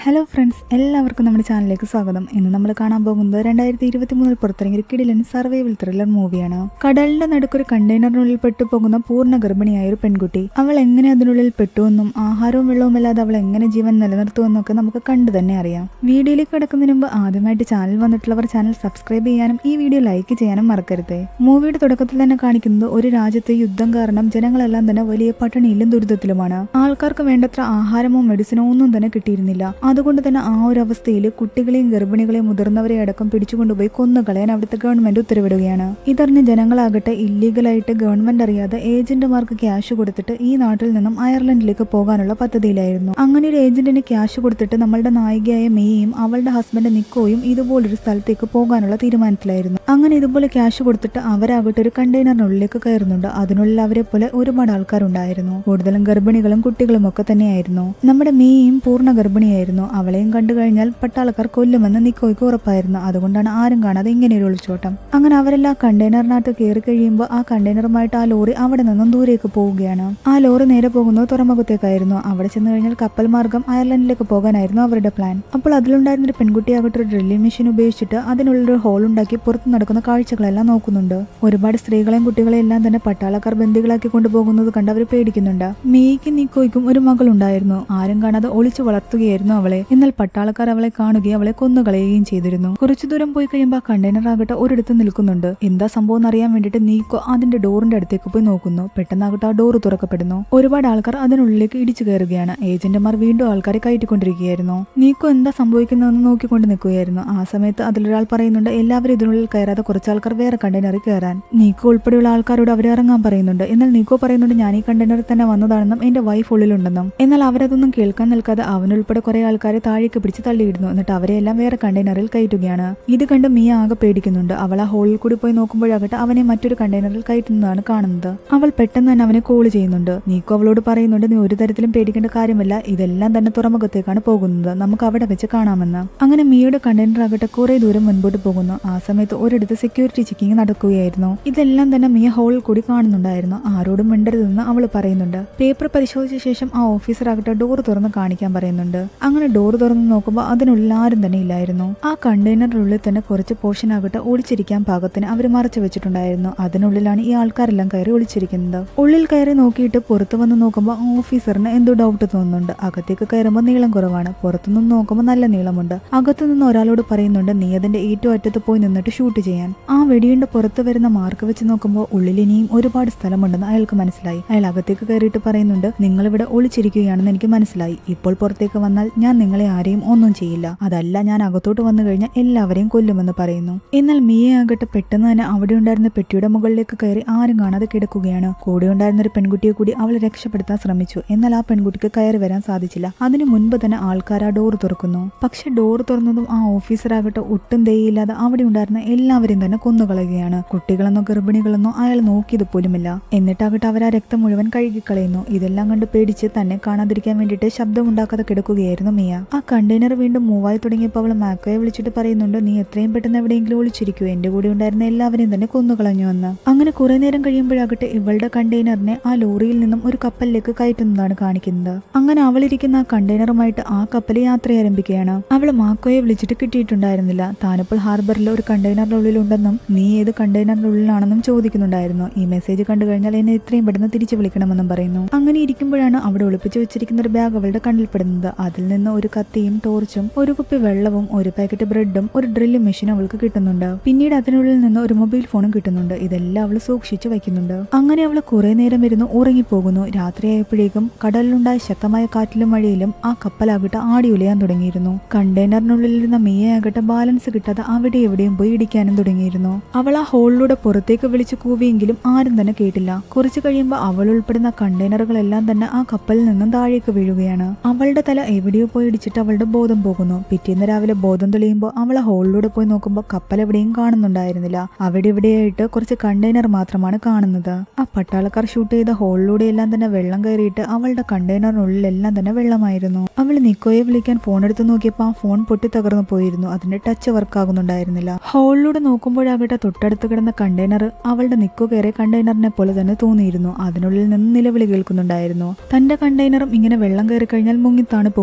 hello friends എല്ലാവർക്കും നമ്മുടെ ചാനലിലേക്ക് സ്വാഗതം ഇന്ന് നമ്മൾ കാണാൻ പോകുന്നത് രണ്ടായിരത്തി ഇരുപത്തി മൂന്നിൽ പുറത്തിറങ്ങിയ ഒരു കിടിലൻ സർവൈവൽ ത്രില്ലർ മൂവിയാണ് കടലിന്റെ നടുക്കൊരു കണ്ടെയ്നറിനുള്ളിൽ പെട്ടു പോകുന്ന പൂർണ്ണ ഗർഭിണിയായ ഒരു പെൺകുട്ടി അവൾ എങ്ങനെ അതിനുള്ളിൽ പെട്ടുവെന്നും ആഹാരവും വെള്ളവും ഇല്ലാതെ അവൾ എങ്ങനെ ജീവൻ നിലനിർത്തുമെന്നൊക്കെ നമുക്ക് കണ്ടു തന്നെ അറിയാം വീഡിയോയിലേക്ക് കിടക്കുന്നതിന് മുമ്പ് ആദ്യമായിട്ട് ചാനൽ വന്നിട്ടുള്ളവർ ചാനൽ സബ്സ്ക്രൈബ് ചെയ്യാനും ഈ വീഡിയോ ലൈക്ക് ചെയ്യാനും മറക്കരുത് മൂവിയുടെ തുടക്കത്തിൽ തന്നെ കാണിക്കുന്നത് ഒരു രാജ്യത്തെ യുദ്ധം കാരണം ജനങ്ങളെല്ലാം തന്നെ വലിയ പട്ടിണിയിലും ദുരിതത്തിലുമാണ് ആൾക്കാർക്ക് വേണ്ടത്ര ആഹാരമോ മെഡിസിനോ ഒന്നും തന്നെ കിട്ടിയിരുന്നില്ല അതുകൊണ്ട് തന്നെ ആ ഒരു അവസ്ഥയിൽ കുട്ടികളെയും ഗർഭിണികളെയും മുതിർന്നവരെ അടക്കം പിടിച്ചുകൊണ്ടുപോയി കൊന്നുകളയാൻ അവിടുത്തെ ഗവൺമെന്റ് ഉത്തരവിടുകയാണ് ഇതറിഞ്ഞ് ജനങ്ങളാകട്ടെ ഇല്ലീഗലായിട്ട് ഗവൺമെന്റ് അറിയാതെ ഏജന്റുമാർക്ക് ക്യാഷ് കൊടുത്തിട്ട് ഈ നാട്ടിൽ നിന്നും അയർലൻഡിലേക്ക് പോകാനുള്ള പദ്ധതിയിലായിരുന്നു അങ്ങനെ ഒരു ഏജന്റിന് ക്യാഷ് കൊടുത്തിട്ട് നമ്മളുടെ നായികയായ മെയ്യും അവളുടെ ഹസ്ബൻഡ് നിക്കോയും ഇതുപോലൊരു സ്ഥലത്തേക്ക് പോകാനുള്ള തീരുമാനത്തിലായിരുന്നു അങ്ങനെ ഇതുപോലെ ക്യാഷ് കൊടുത്തിട്ട് അവരാകട്ടെ ഒരു കണ്ടെയ്നറിനുള്ളിലേക്ക് കയറുന്നുണ്ട് അതിനുള്ളിൽ അവരെ പോലെ ഒരുപാട് ആൾക്കാരുണ്ടായിരുന്നു കൂടുതലും ഗർഭിണികളും കുട്ടികളും ഒക്കെ തന്നെയായിരുന്നു നമ്മുടെ മെയ്യും പൂർണ്ണ ഗർഭിണിയായിരുന്നു അവളെയും കണ്ടു കഴിഞ്ഞാൽ പട്ടാളക്കാർ കൊല്ലുമെന്ന് നിക്കോയ്ക്ക് ഉറപ്പായിരുന്നു അതുകൊണ്ടാണ് ആരും കാണാതെ ഇങ്ങനെ ഒരു ഒളിച്ചോട്ടം അങ്ങനെ അവരെല്ലാം കണ്ടെയ്നറിനകത്ത് കയറി കഴിയുമ്പോൾ ആ കണ്ടെയ്നറുമായിട്ട് ആ ലോറി അവിടെ നിന്നും ദൂരേക്ക് പോവുകയാണ് ആ ലോറി നേരെ പോകുന്നത് തുറമുഖത്തേക്കായിരുന്നു അവിടെ ചെന്ന് കഴിഞ്ഞാൽ കപ്പൽ മാർഗം അയർലൻഡിലേക്ക് പോകാനായിരുന്നു അവരുടെ പ്ലാൻ അപ്പോൾ അതിലുണ്ടായിരുന്ന ഒരു പെൺകുട്ടിയാകട്ടെ ഒരു ഡ്രില്ലിംഗ് മെഷീൻ ഉപയോഗിച്ചിട്ട് അതിനുള്ളൊരു ഹോൾ ഉണ്ടാക്കി പുറത്ത് നടക്കുന്ന കാഴ്ചകളെല്ലാം നോക്കുന്നുണ്ട് ഒരുപാട് സ്ത്രീകളെയും കുട്ടികളെയും എല്ലാം തന്നെ പട്ടാളക്കാർ ബന്ദികളാക്കി കൊണ്ടുപോകുന്നത് കണ്ട് അവർ പേടിക്കുന്നുണ്ട് മീയ്ക്കും നിക്കോയ്ക്കും ഒരു മകളുണ്ടായിരുന്നു ആരും കാണാതെ ഒളിച്ചു വളർത്തുകയായിരുന്നു അവളെ എന്നാൽ പട്ടാളക്കാർ അവളെ കാണുകയും അവളെ കൊന്നുകളയുകയും ചെയ്തിരുന്നു കുറച്ചു ദൂരം പോയി കഴിയുമ്പോൾ ആ കണ്ടെയ്നർ ആകട്ടെ ഒരിടത്ത് നിൽക്കുന്നുണ്ട് എന്താ സംഭവം എന്ന് അറിയാൻ വേണ്ടിയിട്ട് നീക്കോ അതിന്റെ ഡോറിന്റെ അടുത്തേക്ക് പോയി നോക്കുന്നു പെട്ടെന്നാകട്ടെ ആ ഡോറ് തുറക്കപ്പെടുന്നു ഒരുപാട് ആൾക്കാർ അതിനുള്ളിലേക്ക് ഇടിച്ചു കയറുകയാണ് ഏജന്റുമാർ വീണ്ടും ആൾക്കാരെ കയറ്റിക്കൊണ്ടിരിക്കുകയായിരുന്നു നീക്കോ എന്താ സംഭവിക്കുന്നതെന്ന് നോക്കിക്കൊണ്ട് നിൽക്കുകയായിരുന്നു ആ സമയത്ത് അതിലൊരാൾ പറയുന്നുണ്ട് എല്ലാവരും ഇതിനുള്ളിൽ കയറാതെ കുറച്ച് ആൾക്കാർ വേറെ കണ്ടെയ്നറിൽ കയറാൻ നീക്കോ ഉൾപ്പെടെയുള്ള ആൾക്കാരോട് അവർ ഇറങ്ങാൻ പറയുന്നുണ്ട് എന്നാൽ നീക്കോ പറയുന്നുണ്ട് ഞാൻ ഈ കണ്ടെയ്നറിൽ തന്നെ വന്നതാണെന്നും എന്റെ വൈഫ് ഉള്ളിലുണ്ടെന്നും എന്നാൽ അവരതൊന്നും കേൾക്കാൻ നിൽക്കാതെ അവനുൾപ്പെടെ കുറെ ആൾക്കാരെ താഴേക്ക് പിടിച്ച് തള്ളിയിടുന്നു എന്നിട്ട് അവരെല്ലാം വേറെ കണ്ടെയ്നറിൽ കയറ്റുകയാണ് ഇത് കണ്ട് മിയ ആകെ പേടിക്കുന്നുണ്ട് അവൾ ആ ഹോളിൽ കൂടി പോയി നോക്കുമ്പോഴാകട്ടെ അവനെ മറ്റൊരു കണ്ടെയ്നറിൽ കയറ്റുന്നതാണ് കാണുന്നത് അവൾ പെട്ടെന്ന് തന്നെ അവനെ കോൾ ചെയ്യുന്നുണ്ട് നീക്കോ അവളോട് പറയുന്നുണ്ട് നീ ഒരു തരത്തിലും പേടിക്കേണ്ട കാര്യമില്ല ഇതെല്ലാം തന്നെ തുറമുഖത്തേക്കാണ് പോകുന്നത് നമുക്ക് അവിടെ വെച്ച് കാണാമെന്ന് അങ്ങനെ മിയയുടെ കണ്ടെയ്നർ ആകട്ടെ കുറെ ദൂരം മുൻപോട്ട് പോകുന്നു ആ സമയത്ത് ഒരിടത്ത് സെക്യൂരിറ്റി ചെക്കിംഗ് നടക്കുകയായിരുന്നു ഇതെല്ലാം തന്നെ മിയ ഹോളിൽ കൂടി കാണുന്നുണ്ടായിരുന്നു ആരോടും മിണ്ടരുതെന്ന് അവൾ പറയുന്നുണ്ട് പേപ്പർ പരിശോധിച്ച ശേഷം ആ ഓഫീസർ ആകട്ടെ ഡോർ തുറന്ന് കാണിക്കാൻ പറയുന്നുണ്ട് അങ്ങനെ ഡോർ തുറന്ന് നോക്കുമ്പോൾ അതിനുള്ളിൽ ആരും തന്നെ ഇല്ലായിരുന്നു ആ കണ്ടെയ്നറിനുള്ളിൽ തന്നെ കുറച്ച് പോർഷൻ ആകട്ടെ ഒളിച്ചിരിക്കാൻ പാകത്തിന് അവർ മറച്ചു വെച്ചിട്ടുണ്ടായിരുന്നു അതിനുള്ളിലാണ് ഈ ആൾക്കാരെല്ലാം കയറി ഒളിച്ചിരിക്കുന്നത് ഉള്ളിൽ കയറി നോക്കിയിട്ട് പുറത്തു വന്ന് നോക്കുമ്പോൾ ആ ഓഫീസറിന് എന്തോ ഡൗട്ട് തോന്നുന്നുണ്ട് അകത്തേക്ക് കയറുമ്പോൾ നീളം കുറവാണ് പുറത്തുനിന്ന് നോക്കുമ്പോൾ നല്ല നീളമുണ്ട് അകത്തു നിന്ന് ഒരാളോട് പറയുന്നുണ്ട് നീ അതിന്റെ ഏറ്റവും അറ്റത്ത് പോയി നിന്നിട്ട് ഷൂട്ട് ചെയ്യാൻ ആ വെടിയുണ്ട് പുറത്ത് വരുന്ന മാർക്ക് വെച്ച് നോക്കുമ്പോൾ ഉള്ളിൽ ഇനിയും ഒരുപാട് സ്ഥലമുണ്ടെന്ന് അയാൾക്ക് മനസ്സിലായി അയാൾ അകത്തേക്ക് കയറിയിട്ട് പറയുന്നുണ്ട് നിങ്ങൾ ഇവിടെ ഒളിച്ചിരിക്കുകയാണെന്ന് എനിക്ക് മനസ്സിലായി ഇപ്പോൾ പുറത്തേക്ക് വന്നാൽ ഞാൻ നിങ്ങളെ ആരെയും ഒന്നും ചെയ്യില്ല അതല്ല ഞാൻ അകത്തോട്ട് വന്നു കഴിഞ്ഞാൽ എല്ലാവരെയും കൊല്ലുമെന്ന് പറയുന്നു എന്നാൽ മിയെ ആകട്ടെ പെട്ടെന്ന് തന്നെ അവിടെ ഉണ്ടായിരുന്ന പെട്ടിയുടെ മുകളിലേക്ക് കയറി ആരും കാണാതെ കിടക്കുകയാണ് കൂടെ ഉണ്ടായിരുന്ന ഒരു പെൺകുട്ടിയെ കൂടി അവളെ രക്ഷപ്പെടുത്താൻ ശ്രമിച്ചു എന്നാൽ ആ പെൺകുട്ടിക്ക് കയറി വരാൻ സാധിച്ചില്ല അതിനു മുൻപ് തന്നെ ആൾക്കാർ ആ ഡോർ തുറക്കുന്നു പക്ഷെ ഡോർ തുറന്നതും ആ ഓഫീസറാകട്ടെ ഒട്ടും ദയയില്ലാതെ അവിടെ ഉണ്ടായിരുന്ന എല്ലാവരെയും തന്നെ കൊന്നുകളയുകയാണ് കുട്ടികളെന്നോ ഗർഭിണികളെന്നോ അയാൾ നോക്കിയത് പോലുമില്ല എന്നിട്ടാകട്ടെ അവർ ആ രക്തം മുഴുവൻ കഴുകിക്കളയുന്നു ഇതെല്ലാം കണ്ട് പേടിച്ച് തന്നെ കാണാതിരിക്കാൻ വേണ്ടിയിട്ട് ശബ്ദമുണ്ടാക്കാതെ കിടക്കുകയായിരുന്നു മിയ ആ കണ്ടെയ്നർ വീണ്ടും മൂവായി തുടങ്ങിയപ്പോൾ അവൾ മാക്കോയെ വിളിച്ചിട്ട് പറയുന്നുണ്ട് നീ എത്രയും പെട്ടെന്ന് എവിടെയെങ്കിലും ഒളിച്ചിരിക്കൂ എന്റെ കൂടെ ഉണ്ടായിരുന്ന എല്ലാവരെയും തന്നെ കൊന്നുകളഞ്ഞു എന്ന് അങ്ങനെ കുറെ നേരം കഴിയുമ്പോഴാകട്ടെ ഇവളുടെ കണ്ടെയ്നറിനെ ആ ലോറിയിൽ നിന്നും ഒരു കപ്പലിലേക്ക് കയറ്റുന്നതാണ് കാണിക്കുന്നത് അങ്ങനെ അവളിരിക്കുന്ന ആ കണ്ടെയ്നറുമായിട്ട് ആ കപ്പൽ യാത്ര ആരംഭിക്കുകയാണ് അവൾ മാക്കോയെ വിളിച്ചിട്ട് കിട്ടിയിട്ടുണ്ടായിരുന്നില്ല താനിപ്പോൾ ഹാർബറിൽ ഒരു കണ്ടെയ്നറിനുള്ളിൽ ഉണ്ടെന്നും നീ ഏത് കണ്ടെയ്നറിനുള്ളിലാണെന്നും ചോദിക്കുന്നുണ്ടായിരുന്നു ഈ മെസ്സേജ് കണ്ടു കഴിഞ്ഞാൽ എന്നെ എത്രയും പെട്ടെന്ന് തിരിച്ചു വിളിക്കണമെന്നും പറയുന്നു അങ്ങനെ ഇരിക്കുമ്പോഴാണ് അവിടെ ഒളിപ്പിച്ചു വെച്ചിരിക്കുന്ന ഒരു ബാഗ് അവളുടെ കണ്ണിൽപ്പെടുന്നത് അതിൽ നിന്ന് ഒരു കത്തിയും ടോർച്ചും ഒരു കുപ്പി വെള്ളവും ഒരു പാക്കറ്റ് ബ്രെഡും ഒരു ഡ്രില്ലിംഗ് മെഷീൻ അവൾക്ക് കിട്ടുന്നുണ്ട് പിന്നീട് അതിനുള്ളിൽ നിന്ന് ഒരു മൊബൈൽ ഫോണും കിട്ടുന്നുണ്ട് ഇതെല്ലാം അവൾ സൂക്ഷിച്ചു വയ്ക്കുന്നുണ്ട് അങ്ങനെ അവൾ കുറെ നേരം ഇരുന്ന് ഉറങ്ങിപ്പോകുന്നു രാത്രിയായപ്പോഴേക്കും കടലിലുണ്ടായ ശക്തമായ കാറ്റിലും മഴയിലും ആ കപ്പലാകട്ടെ ആടി ഉലയാൻ തുടങ്ങിയിരുന്നു കണ്ടെയ്നറിനുള്ളിലിരുന്ന മിയയാകട്ടെ ബാലൻസ് കിട്ടാതെ അവിടെ എവിടെയും പോയി ഇടിക്കാനും തുടങ്ങിയിരുന്നു അവൾ ആ ഹോളിലൂടെ പുറത്തേക്ക് വിളിച്ചു കൂവിയെങ്കിലും ആരും തന്നെ കേട്ടില്ല കുറച്ചു കഴിയുമ്പോൾ അവൾ ഉൾപ്പെടുന്ന കണ്ടെയ്നറുകളെല്ലാം തന്നെ ആ കപ്പലിൽ നിന്നും താഴേക്ക് വീഴുകയാണ് അവളുടെ തല എവിടെയോ പോയി ഇടിച്ചിട്ട് അവളുടെ ബോധം പോകുന്നു പിറ്റേന്ന് രാവിലെ ബോധം തെളിയുമ്പോൾ അവൾ ആ ഹോളിലൂടെ പോയി നോക്കുമ്പോൾ കപ്പൽ എവിടെയും കാണുന്നുണ്ടായിരുന്നില്ല അവിടെ ഇവിടെയായിട്ട് കുറച്ച് കണ്ടെയ്നർ മാത്രമാണ് കാണുന്നത് ആ പട്ടാളക്കാർ ഷൂട്ട് ചെയ്ത ഹോളിലൂടെ എല്ലാം തന്നെ വെള്ളം കയറിയിട്ട് അവളുടെ കണ്ടെയ്നറിനുള്ളിലെല്ലാം തന്നെ വെള്ളമായിരുന്നു അവൾ നിക്കോയെ വിളിക്കാൻ ഫോൺ എടുത്ത് നോക്കിയപ്പോൾ ആ ഫോൺ പൊട്ടി തകർന്നു പോയിരുന്നു അതിന്റെ ടച്ച് വർക്ക് ആകുന്നുണ്ടായിരുന്നില്ല ഹോളിലൂടെ നോക്കുമ്പോഴാകട്ടെ തൊട്ടടുത്ത് കിടന്ന കണ്ടെയ്നർ അവളുടെ നിക്കോ കയറിയ കണ്ടെയ്നറിനെ പോലെ തന്നെ തോന്നിയിരുന്നു അതിനുള്ളിൽ നിന്ന് നിലവിളി കേൾക്കുന്നുണ്ടായിരുന്നു തന്റെ കണ്ടെയ്നറും ഇങ്ങനെ വെള്ളം കയറി കഴിഞ്ഞാൽ മുങ്ങിത്താണ് പോകുമെന്ന് അവൾ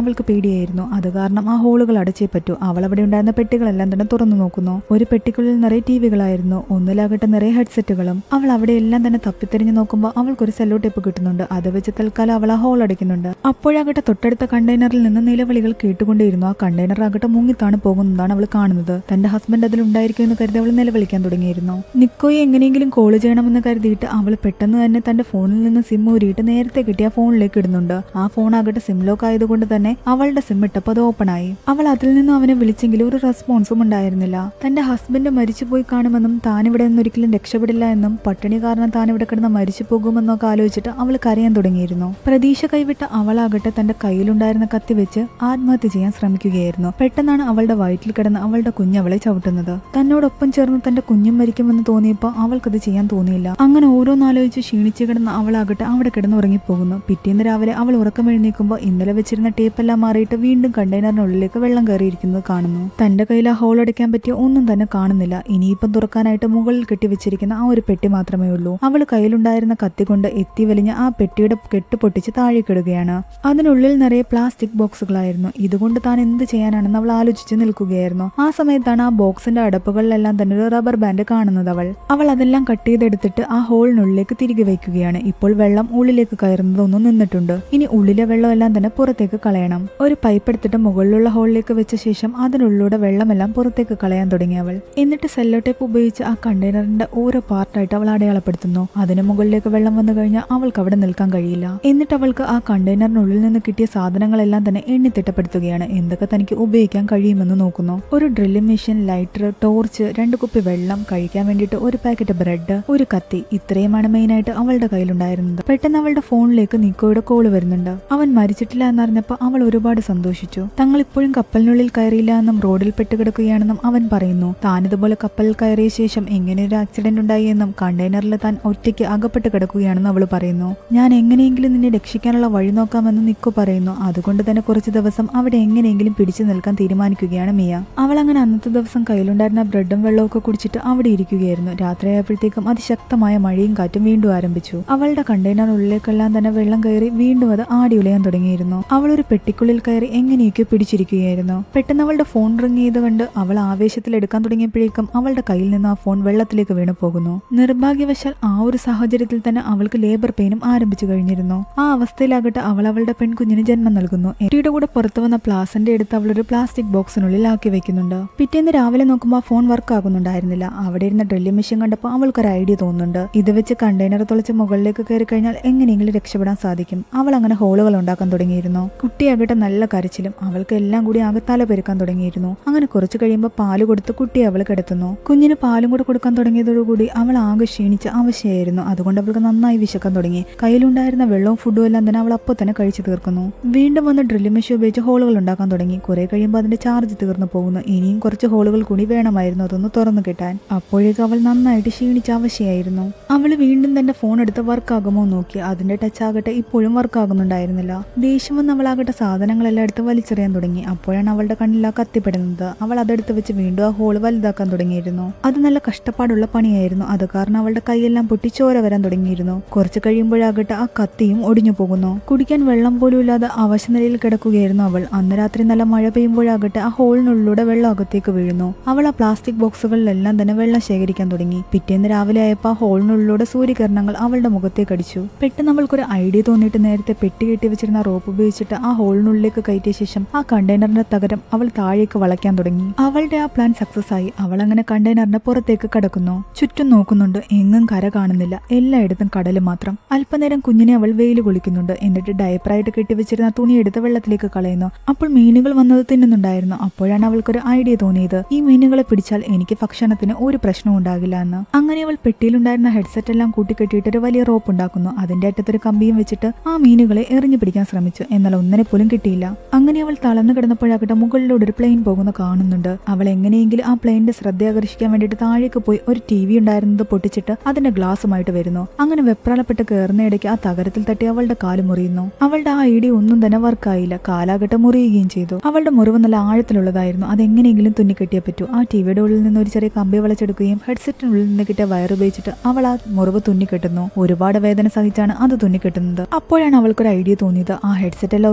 അവൾക്ക് പേടിയായിരുന്നു അത് കാരണം ആ ഹോളുകൾ അടച്ചേ പറ്റൂ അവൾ അവിടെ ഉണ്ടായിരുന്ന പെട്ടികളെല്ലാം തന്നെ തുറന്നു നോക്കുന്നു ഒരു പെട്ടിക്കുള്ളിൽ നിറയെ ടിവികളായിരുന്നു ഒന്നിലാകട്ടെ നിറയെ ഹെഡ്സെറ്റുകളും അവൾ അവിടെ എല്ലാം തന്നെ തപ്പിത്തെറിഞ്ഞു നോക്കുമ്പോൾ അവൾക്കൊരു സെല്ലോ ടേപ്പ് കിട്ടുന്നുണ്ട് അത് വെച്ച് തൽക്കാലം അവൾ ആ ഹോൾ അടിക്കുന്നുണ്ട് അപ്പോഴാകട്ടെ തൊട്ടടുത്ത കണ്ടെയ്നറിൽ നിന്ന് നിലവിളികൾ കേട്ടുകൊണ്ടേയിരുന്നു ആ കണ്ടെയ്നർ ആകട്ടെ മുങ്ങിത്താണ് പോകുന്നതാണ് അവൾ കാണുന്നത് തന്റെ ഹസ്ബൻഡ് അതിൽ ഉണ്ടായിരിക്കും എന്ന് കരുതി അവൾ നിലവിളിക്കാൻ തുടങ്ങിയിരുന്നു നിക്കോയെ എങ്ങനെയെങ്കിലും കോൾ ചെയ്യണമെന്ന് കരുതിയിട്ട് അവൾ പെട്ടെന്ന് തന്നെ തന്റെ ഫോണിൽ നിന്ന് സിം ഊരിയിട്ട് നേരത്തെ കിട്ടിയ ഫോണിലേക്ക് ഇടുന്നുണ്ട് ആ ഫോൺ ആകട്ടെ സിം ലോക്ക് ആയതുകൊണ്ട് തന്നെ അവളുടെ സിം ഇട്ടപ്പോൾ അത് ഓപ്പൺ ആയി അവൾ അതിൽ നിന്നും അവനെ വിളിച്ചെങ്കിലും ഒരു റെസ്പോൺസും ഉണ്ടായിരുന്നില്ല തന്റെ ഹസ്ബൻഡ് മരിച്ചുപോയി കാണുമെന്നും താൻ ഇവിടെ നിന്ന് ഒരിക്കലും രക്ഷപ്പെടില്ല എന്നും പട്ടിണി കാരണം താൻ ഇവിടെ കിടന്ന് മരിച്ചു പോകുമെന്നൊക്കെ ആലോചിച്ചിട്ട് അവൾ കരയാൻ തുടങ്ങിയിരുന്നു പ്രതീക്ഷ കൈവിട്ട അവളാകട്ടെ തന്റെ കയ്യിലുണ്ടായിരുന്ന കത്തി വെച്ച് ആത്മഹത്യ ചെയ്യാൻ ശ്രമിക്കുകയായിരുന്നു പെട്ടെന്നാണ് അവളുടെ വയറ്റിൽ കിടന്ന് അവളുടെ കുഞ്ഞവളെ ചവിട്ടുന്നത് തന്നോടൊപ്പം ചേർന്ന് തന്റെ കുഞ്ഞും മരിക്കുമെന്ന് തോന്നിയപ്പോൾ അവൾക്കത് ചെയ്യാൻ തോന്നിയില്ല അങ്ങനെ ഓരോന്നാലോചിച്ച് ക്ഷീണിച്ചു കിടന്ന അവളാകട്ടെ അവിടെ കിടന്ന് ഉറങ്ങിപ്പോകുന്നു പിറ്റേന്ന് രാവിലെ അവൾ ഉറക്കം എഴുന്നേൽക്കുമ്പോൾ ഇന്നലെ വെച്ചിരുന്ന ടേപ്പെല്ലാം മാറിയിട്ട് വീണ്ടും കണ്ടെയ്നറിനുള്ളിലേക്ക് വെള്ളം കയറിയിരിക്കുന്നത് കാണുന്നു തന്റെ കയ്യിൽ ആ ഹോൾ അടയ്ക്കാൻ പറ്റിയ ഒന്നും തന്നെ കാണുന്നില്ല ഇനിയിപ്പം തുറക്കാനായിട്ട് മുകളിൽ കെട്ടിവെച്ചിരിക്കുന്ന ആ ഒരു പെട്ടി മാത്രമേ ഉള്ളൂ അവൾ കയ്യിലുണ്ടായിരുന്ന കത്തി കൊണ്ട് എത്തി വലിഞ്ഞ് ആ പെട്ടിയുടെ കെട്ട് പൊട്ടിച്ച് താഴേക്കിടുകയാണ് അതിനുള്ളിൽ നിറയെ പ്ലാസ്റ്റിക് ബോക്സുകളായിരുന്നു ഇതുകൊണ്ട് താൻ എന്ത് ചെയ്യാനാണെന്ന് അവൾ ആലോചിച്ച് നിൽക്കുകയായിരുന്നു ആ സമയത്താണ് ആ ബോക്സിന്റെ അടപ്പുകളിലെല്ലാം തന്നെ ഒരു റബ്ബർ ബാൻഡ് കാണുന്നത് അവൾ അവൾ അതെല്ലാം കട്ട് ചെയ്തെടുത്തിട്ട് ആ ഹോളിനുള്ളിലേക്ക് തിരികെ വയ്ക്കുകയാണ് ഇപ്പോൾ വെള്ളം ഉള്ളിലേക്ക് കയറുന്നതൊന്നും നിന്നിട്ടുണ്ട് ഇനി ഉള്ളിലെ വെള്ളം എല്ലാം തന്നെ പുറത്തേക്ക് കളയണം ഒരു പൈപ്പ് എടുത്തിട്ട് മുകളിലുള്ള ഹോളിലേക്ക് വെച്ച ശേഷം അതിനുള്ളിലൂടെ വെള്ളമെല്ലാം പുറത്തേക്ക് കളയാൻ തുടങ്ങി അവൾ എന്നിട്ട് സെല്ലോ ടേപ്പ് ഉപയോഗിച്ച് ആ കണ്ടെയ്നറിന്റെ ഓരോ പാർട്ടായിട്ട് അവൾ അടയാളപ്പെടുത്തുന്നു അതിന് മുകളിലേക്ക് വെള്ളം വന്നു കഴിഞ്ഞാൽ അവൾക്ക് അവിടെ നിൽക്കാൻ കഴിയില്ല എന്നിട്ട് അവൾക്ക് ആ കണ്ടെയ്നറിനുള്ളിൽ നിന്ന് കിട്ടിയ സാധനങ്ങളെല്ലാം തന്നെ എണ്ണി തിട്ടപ്പെടുത്തുകയാണ് എന്തൊക്കെ തനിക്ക് ഉപയോഗിക്കാൻ കഴിയുമെന്ന് നോക്കുന്നു ഒരു ഡ്രില്ലിംഗ് മെഷീൻ ലൈറ്റർ ടോർച്ച് രണ്ട് കുപ്പി വെള്ളം കഴിക്കാൻ വേണ്ടിയിട്ട് ഒരു പാക്കറ്റ് ബ്രെഡ് ഒരു കത്തി ഇത്രയുമാണ് മെയിനായിട്ട് അവളുടെ കയ്യിലുണ്ടായിരുന്നത് പെട്ടെന്ന് അവളുടെ ഫോണിലേക്ക് നിക്കോയുടെ കോള് വരുന്നുണ്ട് അവൻ മരിച്ചിട്ടില്ല എന്നറിഞ്ഞപ്പോൾ അവൾ ഒരുപാട് സന്തോഷിച്ചു തങ്ങൾ ഇപ്പോഴും കപ്പലിനുള്ളിൽ കയറിയില്ല എന്നും റോഡിൽ പെട്ടുകിടക്കുകയാണെന്നും അവൻ പറയുന്നു താനിതുപോലെ കപ്പലിൽ കയറിയ ശേഷം എങ്ങനെ ഒരു ആക്സിഡന്റ് ഉണ്ടായി എന്നും കണ്ടെയ്നറിൽ താൻ ഒറ്റയ്ക്ക് അകപ്പെട്ട് കിടക്കുകയാണെന്ന് അവൾ പറയുന്നു ഞാൻ എങ്ങനെയെങ്കിലും നിന്നെ രക്ഷിക്കാനുള്ള വഴി നോക്കാമെന്ന് നിക്കോ പറയുന്നു അതുകൊണ്ട് തന്നെ കുറച്ച് ദിവസം അവിടെ എങ്ങനെയെങ്കിലും പിടിച്ചു നിൽക്കാൻ തീരുമാനിക്കുകയാണ് മിയ അവൾ അങ്ങനെ അന്നത്തെ ദിവസം കയ്യിലുണ്ടായിരുന്ന ബ്രെഡും വെള്ളവും ഒക്കെ കുടിച്ചിട്ട് അവിടെ ഇരിക്കുകയായിരുന്നു രാത്രിയായപ്പോഴത്തേക്കും അതിശക്തമായ മഴയും കാറ്റും വീണ്ടും ആരംഭിച്ചു അവളുടെ കണ്ടെയ്നറിനുള്ളിലേക്കെല്ലാം തന്നെ വെള്ളം കയറി വീണ്ടും അത് ആടി ഉലയാൻ തുടങ്ങിയിരുന്നു അവൾ ഒരു പെട്ടിക്കുള്ളിൽ കയറി എങ്ങനെയൊക്കെ പിടിച്ചിരിക്കുകയായിരുന്നു പെട്ടെന്ന് അവളുടെ ഫോൺ റിങ് ചെയ്ത് കണ്ട് അവൾ ആവേശത്തിൽ എടുക്കാൻ തുടങ്ങിയപ്പോഴേക്കും അവളുടെ കയ്യിൽ നിന്ന് ആ ഫോൺ വെള്ളത്തിലേക്ക് വീണു പോകുന്നു നിർഭാഗ്യവശാൽ ആ ഒരു സാഹചര്യത്തിൽ തന്നെ അവൾക്ക് ലേബർ പെയിനും ആരംഭിച്ചു കഴിഞ്ഞിരുന്നു ആ അവസ്ഥയിലാകട്ടെ അവൾ അവളുടെ പെൺകുഞ്ഞിന് ജന്മം നൽകുന്നു എട്ടിയുടെ കൂടെ പുറത്തു വന്ന പ്ലാസന്റെ എടുത്ത് അവൾ ഒരു പ്ലാസ്റ്റിക് ബോക്സിനുള്ളിൽ ആക്കി വെക്കുന്നുണ്ട് പിറ്റേന്ന് രാവിലെ നോക്കുമ്പോൾ ആ ഫോൺ വർക്ക് ആകുന്നുണ്ടായിരുന്നില്ല അവിടെ ഇരുന്ന ഡ്രില്ലിംഗ് മെഷീൻ കണ്ടപ്പോൾ അവൾക്കൊരു ഐഡിയ തോന്നുന്നുണ്ട് ഇത് വെച്ച് കണ്ടെയ്നർ തുളച്ച് മുകളിലേക്ക് കയറി കഴിഞ്ഞാൽ എങ്ങനെയെങ്കിലും രക്ഷപ്പെടാൻ സാധിക്കും അവൾ അങ്ങനെ ഹോളുകൾ ഉണ്ടാക്കാൻ തുടങ്ങിയിരുന്നു കുട്ടിയാകട്ടെ നല്ല കരച്ചിലും അവൾക്ക് എല്ലാം കൂടി ആകെ തല പെരുക്കാൻ തുടങ്ങിയിരുന്നു അങ്ങനെ കുറച്ച് കഴിയുമ്പോൾ പാല് കൊടുത്ത് കുട്ടിയെ അവൾ കിടത്തുന്നു കുഞ്ഞിന് പാലും കൂടെ കൊടുക്കാൻ തുടങ്ങിയതോടുകൂടി അവൾ ആകെ ക്ഷീണിച്ച് അവശയായിരുന്നു അതുകൊണ്ട് അവൾക്ക് നന്നായി വിശക്കാൻ തുടങ്ങി കയ്യിലുണ്ടായിരുന്ന വെള്ളവും ഫുഡും എല്ലാം തന്നെ അവൾ അപ്പോൾ തന്നെ കഴിച്ചു തീർക്കുന്നു വീണ്ടും വന്ന് ഡ്രില്ലിംഗ് മെഷീൻ ഉപയോഗിച്ച് ഹോളുകൾ ഉണ്ടാക്കാൻ തുടങ്ങി കുറെ കഴിയുമ്പോൾ അതിന്റെ ചാർജ് തീർന്നു പോകുന്നു ഇനിയും കുറച്ച് ഹോളുകൾ കൂടി വേണമായിരുന്നു അതൊന്ന് തുറന്നു കിട്ടാൻ അപ്പോഴേക്കും അവൾ നന്നായിട്ട് ക്ഷീണിച്ച് അവശയായിരുന്നു അവൾ വീണ്ടും തന്റെ ഫോൺ എടുത്ത് വർക്ക് ആകുമോ നോക്കി അതിന്റെ ടച്ച് ആകട്ടെ ഇപ്പോഴും വർക്ക് ആകുന്നുണ്ടായിരുന്നില്ല ദേഷ്യം വന്ന് അവളാകട്ടെ സാധനങ്ങളെല്ലാം എടുത്ത് വലിച്ചെറിയാൻ തുടങ്ങി അപ്പോഴാണ് അവളുടെ കണ്ണിൽ ആ കത്തിപ്പെടുന്നത് അവൾ അതെടുത്ത് വെച്ച് വീണ്ടും ആ ഹോള് വലുതാക്കാൻ തുടങ്ങിയിരുന്നു അത് നല്ല കഷ്ടപ്പാടുള്ള പണിയായിരുന്നു അത് കാരണം അവളുടെ കൈയെല്ലാം പൊട്ടി ചോര വരാൻ തുടങ്ങിയിരുന്നു കുറച്ച് കഴിയുമ്പോഴാകട്ടെ ആ കത്തിയും ഒടിഞ്ഞു പോകുന്നു കുടിക്കാൻ വെള്ളം പോലും ഇല്ലാതെ അവശനിലയിൽ കിടക്കുകയായിരുന്നു അവൾ അന്ന് രാത്രി നല്ല മഴ പെയ്യുമ്പോഴാകട്ടെ ആ ഹോളിനുള്ളിലൂടെ വെള്ളം അകത്തേക്ക് വീഴുന്നു അവൾ ആ പ്ലാസ്റ്റിക് ബോക്സുകളിലെല്ലാം തന്നെ വെള്ളം ശേഖരിക്കാൻ തുടങ്ങി പിറ്റേന്ന് രാവിലെ ആയപ്പോൾ ആ ഹോളിനുള്ളിലൂടെ സൂര്യകിരണങ്ങൾ അവളുടെ മുഖത്തേക്ക് അടിച്ചു പെട്ടെന്ന് അവൾക്കൊരു ഐഡിയ തോന്നിയിട്ട് നേരത്തെ പെട്ടി കെട്ടി വെച്ചിരുന്ന റോപ്പ് ഉപയോഗിച്ചിട്ട് ആ ഹോളിനുള്ളിലേക്ക് കയറ്റിയ ശേഷം ആ കണ്ടെയ്നറിന്റെ തകരം അവൾ താഴേക്ക് വളയ്ക്കാൻ തുടങ്ങി അവളുടെ ആ പ്ലാൻ സക്സസ് ആയി അവൾ അങ്ങനെ കണ്ടെയ്നറിന്റെ പുറത്തേക്ക് കടക്കുന്നു ചുറ്റും നോക്കുന്നുണ്ട് എങ്ങും കര കാണുന്നില്ല എല്ലായിടത്തും കടല് മാത്രം അല്പനേരം കുഞ്ഞിനെ അവൾ വെയിൽ കുളിക്കുന്നുണ്ട് എന്നിട്ട് ഡയപ്പറായിട്ട് കെട്ടിവെച്ചിരുന്ന തുണി എടുത്ത് വെള്ളത്തിലേക്ക് കളയുന്നു അപ്പോൾ മീനുകൾ വന്നത് തിന്നുന്നുണ്ടായിരുന്നു അപ്പോഴാണ് അവൾക്കൊരു ഐഡിയ തോന്നിയത് ഈ മീനുകളെ പിടിച്ചാൽ എനിക്ക് ഭക്ഷണത്തിന് ഒരു പ്രശ്നവും ഉണ്ടാകില്ല എന്ന് അങ്ങനെ അവൾ പെട്ടിയിലുണ്ടായിരുന്ന ഹെഡ്സെറ്റ് എല്ലാം കൂട്ടിക്കെട്ടിയിട്ട് ഒരു വലിയ റോപ്പ് ഉണ്ടാക്കുന്നു അതിന്റെ അറ്റത്തൊരു കമ്പിയും വെച്ചിട്ട് ആ മീനുകളെ എറിഞ്ഞു പിടിക്കാൻ ശ്രമിച്ചു എന്നാൽ ഒന്നിനെ പോലും കിട്ടിയില്ല അങ്ങനെ അവൾ തളർന്നു കിടന്നപ്പോഴാകട്ടെ മുകളിലൂടെ ഒരു പ്ലെയിൻ പോകുന്ന കാണുന്നുണ്ട് അവൾ എങ്ങനെയെങ്കിലും ആ പ്ലെയിനിന്റെ ശ്രദ്ധ ആകർഷിക്കാൻ വേണ്ടിയിട്ട് താഴേക്ക് പോയി ഒരു ടി വി ഉണ്ടായിരുന്നത് പൊട്ടിച്ചിട്ട് അതിന്റെ ഗ്ലാസുമായിട്ട് വരുന്നു അങ്ങനെ വെപ്രാളപ്പെട്ട് കയറുന്ന ഇടയ്ക്ക് ആ തകരത്തിൽ തട്ടി അവളുടെ കാല് മുറിയുന്നു അവളുടെ ആ ഐഡിയ ഒന്നും തന്നെ വർക്കായില്ല കാലാകട്ടെ മുറിയുകയും ചെയ്തു അവളുടെ മുറിവ് നല്ല ആഴത്തിലുള്ളതായിരുന്നു അതെങ്ങനെയെങ്കിലും തുന്നിക്കെട്ടിയേ പറ്റൂ ആ ടിവിയുടെ ഉള്ളിൽ നിന്ന് ഒരു ചെറിയ കമ്പി വളച്ചെടുക്കുകയും ഹെഡ്സെറ്റിനുള്ളിൽ നിന്ന് കിട്ടിയ വയർ ഉപയോഗിച്ചിട്ട് അവൾ ആ മുറിവ് തുന്നിക്കെട്ടുന്നു ഒരുപാട് വേദന സഹിച്ചാണ് അത് തുന്നിക്കെട്ടുന്നത് അപ്പോഴാണ് അവൾക്കൊരു ഐഡിയ തോന്നിയത് ആ ഹെഡ്സെറ്റ് എല്ലാം ഉപയോഗിച്ചിട്ട്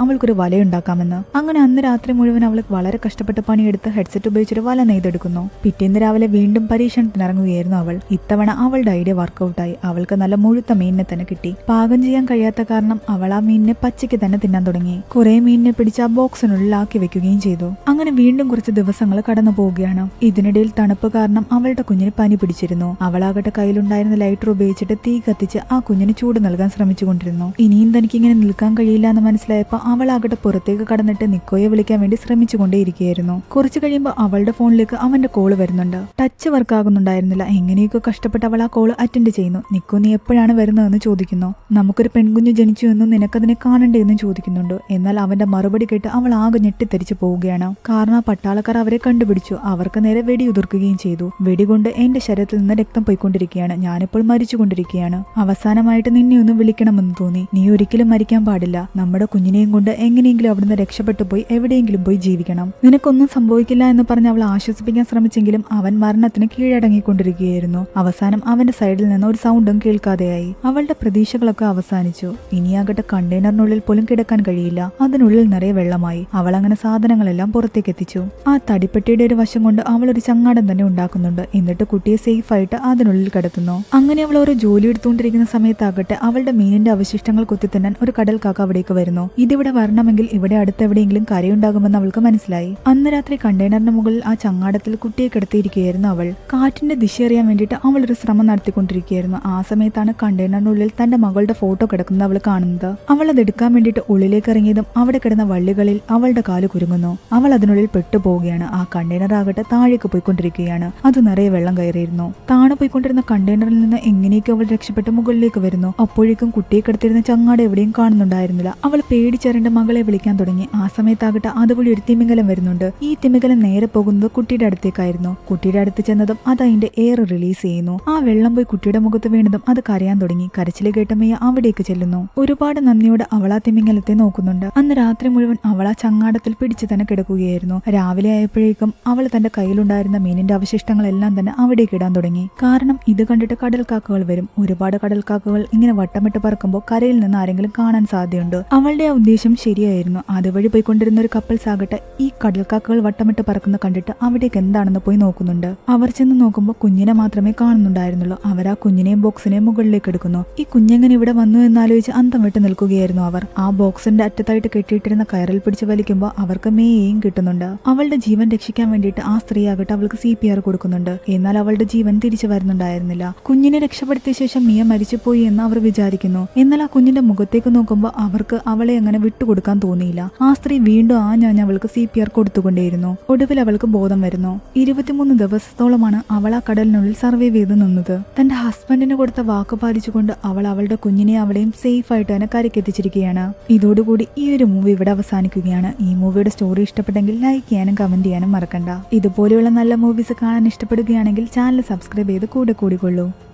അവൾക്കൊരു വലയുണ്ടാക്കാമെന്ന് അങ്ങനെ അന്ന് രാത്രി മുഴുവൻ അവൾ വളരെ കഷ്ടപ്പെട്ട് പണിയെടുത്ത് ഹെഡ്സെറ്റ് ഉപയോഗിച്ചൊരു വല നെയ്തെടുക്കുന്നു പിറ്റേന്ന് രാവിലെ വീണ്ടും പരീക്ഷണത്തിനിറങ്ങുകയായിരുന്നു അവൾ ഇത്തവണ അവളുടെ ഐഡിയ വർക്കൗട്ടായി അവൾക്ക് നല്ല മുഴുത്ത മീനിനെ തന്നെ കിട്ടി പാകം ചെയ്യാൻ കഴിയാത്ത കാരണം അവൾ ആ മീനിനെ പച്ചയ്ക്ക് തന്നെ തിന്നാൻ തുടങ്ങി കുറെ മീനിനെ പിടിച്ച് ആ ബോക്സിനുള്ളിലാക്കി വെക്കുകയും ചെയ്തു അങ്ങനെ വീണ്ടും കുറച്ച് ദിവസങ്ങൾ കടന്നു പോവുകയാണ് ഇതിനിടയിൽ തണുപ്പ് കാരണം അവളുടെ കുഞ്ഞിന് പനി പിടിച്ചിരുന്നു അവളാകട്ടെ കയ്യിലുണ്ടായിരുന്ന ലൈറ്റർ ഉപയോഗിച്ചിട്ട് തീ കത്തിച്ച് ആ കുഞ്ഞിന് ചൂട് നൽകാൻ ശ്രമിച്ചുകൊണ്ടിരുന്നു ഇനിയും തനിക്ക് ഇങ്ങനെ നിൽക്കാൻ കഴിയില്ല എന്ന് മനസ്സിലായപ്പോൾ അവളാകട്ടെ പുറത്തേക്ക് കടന്നിട്ട് നിക്കോയെ വിളിക്കാൻ വേണ്ടി ശ്രമിച്ചുകൊണ്ടേയിരിക്കുകയായിരുന്നു കുറച്ചു കഴിയുമ്പോൾ അവളുടെ ഫോണിലേക്ക് അവന്റെ കോള് വരുന്നുണ്ട് ടച്ച് വർക്ക് ആകുന്നുണ്ടായിരുന്നില്ല എങ്ങനെയൊക്കെ കഷ്ടപ്പെട്ട് അവൾ ആ കോള് അറ്റൻഡ് ചെയ്യുന്നു നിക്കോ നീ എപ്പോഴാണ് വരുന്നതെന്ന് ചോദിക്കുന്നു നമുക്കൊരു പെൺകുഞ്ഞ് ജനിച്ചു എന്നും നിനക്കതിനെ കാണണ്ടേ എന്നും ചോദിക്കുന്നുണ്ട് എന്നാൽ അവന്റെ മറുപടി കേട്ട് അവൾ ആകെ ഞെട്ടിത്തെറിച്ചു പോവുകയാണ് കാരണം ആ പട്ടാളക്കാർ അവരെ കണ്ടുപിടിച്ചു അവർക്ക് നേരെ വെടിയുതിർക്കുകയും ചെയ്തു വെടികൊണ്ട് എന്റെ ശരീരത്തിൽ നിന്ന് രക്തം പോയിക്കൊണ്ടിരിക്കുകയാണ് ഞാനിപ്പോൾ മരിച്ചുകൊണ്ടിരിക്കുകയാണ് അവസാനമായിട്ട് നിന്നെ ഒന്ന് വിളിക്കണമെന്ന് തോന്നി നീ ഒരിക്കലും മരിക്കാൻ പാടില്ല നമ്മുടെ കുഞ്ഞിനെയും കൊണ്ട് എങ്ങനെയെങ്കിലും അവിടുന്ന് രക്ഷപ്പെട്ടു പോയി എവിടെയെങ്കിലും പോയി ജീവിക്കണം നിനക്കൊന്നും സംഭവിക്കില്ല എന്ന് പറഞ്ഞ് അവൾ ആശ്വസിപ്പിക്കാൻ ശ്രമിച്ചെങ്കിലും അവൻ മരണത്തിന് കീഴടങ്ങിക്കൊണ്ടിരിക്കുകയായിരുന്നു അവസാനം അവന്റെ സൈഡിൽ നിന്ന് ഒരു സൗണ്ടും കേൾക്കാതെയായി അവളുടെ പ്രതീക്ഷകളൊക്കെ അവസാനിച്ചു ഇനിയാകട്ടെ കണ്ടെയ്നറിനുള്ളിൽ പോലും കിടക്കാൻ കഴിയില്ല അതിനുള്ളിൽ നിറയെ വെള്ളമായി അവൾ അങ്ങനെ സാധനങ്ങളെല്ലാം പുറത്തേക്ക് എത്തിച്ചു ആ തടിപ്പെട്ടിയുടെ ഒരു വശം കൊണ്ട് അവൾ ഒരു ചങ്ങാടം തന്നെ ഉണ്ടാക്കുന്നുണ്ട് എന്നിട്ട് കുട്ടിയെ സേഫ് ആയിട്ട് അതിനുള്ളിൽ കിടത്തുന്നു അങ്ങനെ അവൾ ഒരു ജോലി എടുത്തുകൊണ്ടിരിക്കുന്ന സമയത്താകട്ടെ അവളുടെ മീനിന്റെ അവശിഷ്ടങ്ങൾ കുത്തിത്തിന്നാൻ ഒരു കടൽ കാക്ക അവിടേക്ക് വരുന്നു ഇതിവിടെ വരണമെങ്കിൽ ഇവിടെ അടുത്തെവിടെയെങ്കിലും കരയുണ്ടാകുമെന്ന് അവൾക്ക് മനസ്സിലായി അന്ന് രാത്രി കണ്ടെയ്നറിന് മുകളിൽ ആ ചങ്ങാടത്തിൽ കുട്ടിയെ കിടത്തിയിരിക്കുകയായിരുന്നു അവൾ കാറ്റിന്റെ ദിശ അറിയാൻ വേണ്ടിയിട്ട് അവൾ ഒരു ശ്രമം നടത്തിക്കൊണ്ടിരിക്കുകയായിരുന്നു ആ സമയത്താണ് കണ്ടെയ്നറിനുള്ളിൽ തന്റെ മകളുടെ ഫോട്ടോ കിടക്കുന്നത് അവൾ കാണുന്നത് അവൾ അത് എടുക്കാൻ വേണ്ടിയിട്ട് ഉള്ളിലേക്ക് ഇറങ്ങിയതും അവിടെ കിടന്ന വള്ളികളിൽ അവളുടെ കാല് കുരുങ്ങുന്നു അവൾ അതിനുള്ളിൽ പെട്ടുപോവുകയാണ് ആ കണ്ടെയ്നർ ആകട്ടെ താഴേക്ക് പോയിക്കൊണ്ടിരിക്കുകയാണ് അത് നിറയെ വെള്ളം കയറിയിരുന്നു താണു പോയിക്കൊണ്ടിരുന്ന കണ്ടെയ്നറിൽ നിന്ന് എങ്ങനെയൊക്കെ അവൾ രക്ഷപ്പെട്ട് മുകളിലേക്ക് വരുന്നു അപ്പോഴേക്കും കുട്ടിയെ കിടത്തിരുന്ന ചങ്ങാട് എവിടെയും കാണുന്നുണ്ടായിരുന്നില്ല അവൾ പേടിച്ചറിന്റെ മകളെ വിളിക്കാൻ തുടങ്ങി ആ സമയത്താകട്ടെ അതുവഴി ഒരു തിമിംഗലം വരുന്നുണ്ട് ഈ തിമിംഗലം നേരെ പോകുന്നത് കുട്ടിയുടെ അടുത്തേക്കായിരുന്നു കുട്ടിയുടെ അടുത്ത് ചെന്നതും അത് അതിന്റെ എയർ റിലീസ് ചെയ്യുന്നു ആ വെള്ളം പോയി കുട്ടിയുടെ മുഖത്ത് വീണതും അത് കരയാൻ തുടങ്ങി കരച്ചില് കേട്ട മെയ്യ അവിടേക്ക് ചെല്ലുന്നു ഒരുപാട് നന്ദിയോടെ അവൾ ആ തിമിംഗലത്തെ നോക്കുന്നുണ്ട് അന്ന് രാത്രി മുഴുവൻ അവൾ ആ ചങ്ങാടത്തിൽ പിടിച്ചു തന്നെ കിടക്കുകയായിരുന്നു രാവിലെ ആയപ്പോഴേക്കും അവൾ തന്റെ കയ്യിലുണ്ടായിരുന്ന മീനിന്റെ അവശിഷ്ടങ്ങളെല്ലാം തന്നെ അവിടേക്ക് ഇടാൻ തുടങ്ങി കാരണം ഇത് കണ്ടിട്ട് കടൽക്കാക്കകൾ വരും ഒരുപാട് കടൽക്കാക്കകൾ ഇങ്ങനെ വട്ടമിട്ട് പറക്കുമ്പോൾ കരയിൽ നിന്ന് ആരെങ്കിലും കാണാൻ സാധ്യതയുണ്ട് അവളുടെ ആ ഉദ്ദേശം ശരിയായിരുന്നു അതുവഴി പോയിക്കൊണ്ടിരുന്ന ഒരു കപ്പിൾസ് ആകട്ടെ ഈ കടൽക്കാക്കകൾ വട്ടമിട്ട് പറക്കുന്ന കണ്ടിട്ട് അവിടേക്ക് എന്താണെന്ന് പോയി നോക്കുന്നുണ്ട് അവർ ചെന്ന് നോക്കുമ്പോൾ കുഞ്ഞിനെ മാത്രമേ കാണുന്നുണ്ടായിരുന്നുള്ളൂ അവർ ആ കുഞ്ഞിനെയും ബോക്സിനെയും മുകളിലേക്ക് എടുക്കുന്നു ഈ കുഞ്ഞെങ്ങനെ ഇവിടെ വന്നു എന്നാലോചിച്ച് അന്തം വിട്ട് നിൽക്കുകയായിരുന്നു അവർ ആ ബോക്സിന്റെ അറ്റത്തായിട്ട് കെട്ടിയിട്ടിരുന്ന കയറിൽ പിടിച്ച് വലിക്കുമ്പോൾ അവർക്ക് മേയെയും കിട്ടുന്നുണ്ട് അവളുടെ ജീവൻ രക്ഷിക്കാൻ വേണ്ടിയിട്ട് ആ സ്ത്രീ ആകട്ടെ അവൾക്ക് സി പി ആർ കൊടുക്കുന്നുണ്ട് എന്നാൽ അവളുടെ ജീവൻ തിരിച്ചു വരുന്നുണ്ടായിരുന്നില്ല കുഞ്ഞിനെ രക്ഷപ്പെടുത്തിയ ശേഷം മിയ മരിച്ചുപോയി എന്ന് അവർ വിചാരിക്കുന്നു എന്നാൽ ആ കുഞ്ഞിന്റെ മുഖത്തേക്ക് നോക്കുമ്പോൾ അവർക്ക് അവളെ അങ്ങനെ വിട്ടുകൊടുക്കാൻ തോന്നിയില്ല ആ സ്ത്രീ വീണ്ടും ആ ഞാൻ അവൾക്ക് സി പി ആർ കൊടുത്തുകൊണ്ടേയിരുന്നു ഒടുവിൽ അവൾക്ക് ബോധം വരുന്നു ഇരുപത്തിമൂന്ന് ദിവസത്തോളമാണ് അവൾ ആ കടലിനുള്ളിൽ സർവൈവ് ചെയ്ത് നിന്നത് തന്റെ ഹസ്ബൻഡിന് കൊടുത്ത വാക്ക് പാലിച്ചുകൊണ്ട് അവൾ അവളുടെ കുഞ്ഞിനെ അവളെയും സേഫ് ആയിട്ട് തന്നെ കരക്കെത്തിച്ചിരിക്കുകയാണ് ഇതോടുകൂടി ഈ ഒരു മൂവി ഇവിടെ അവസാനിക്കുകയാണ് ഈ മൂവിയുടെ സ്റ്റോറി ഇഷ്ടപ്പെട്ടെങ്കിൽ ലൈക്ക് ചെയ്യാനും കമന്റ് ചെയ്യാനും മറക്കണ്ട ഇതുപോലെയുള്ള നല്ല മൂവീസ് കാണാൻ ഇഷ്ടപ്പെടുകയാണെങ്കിൽ ചാനൽ സബ്സ്ക്രൈബ് ചെയ്ത് കൂടെ കൂടിക്കൊള്ളൂ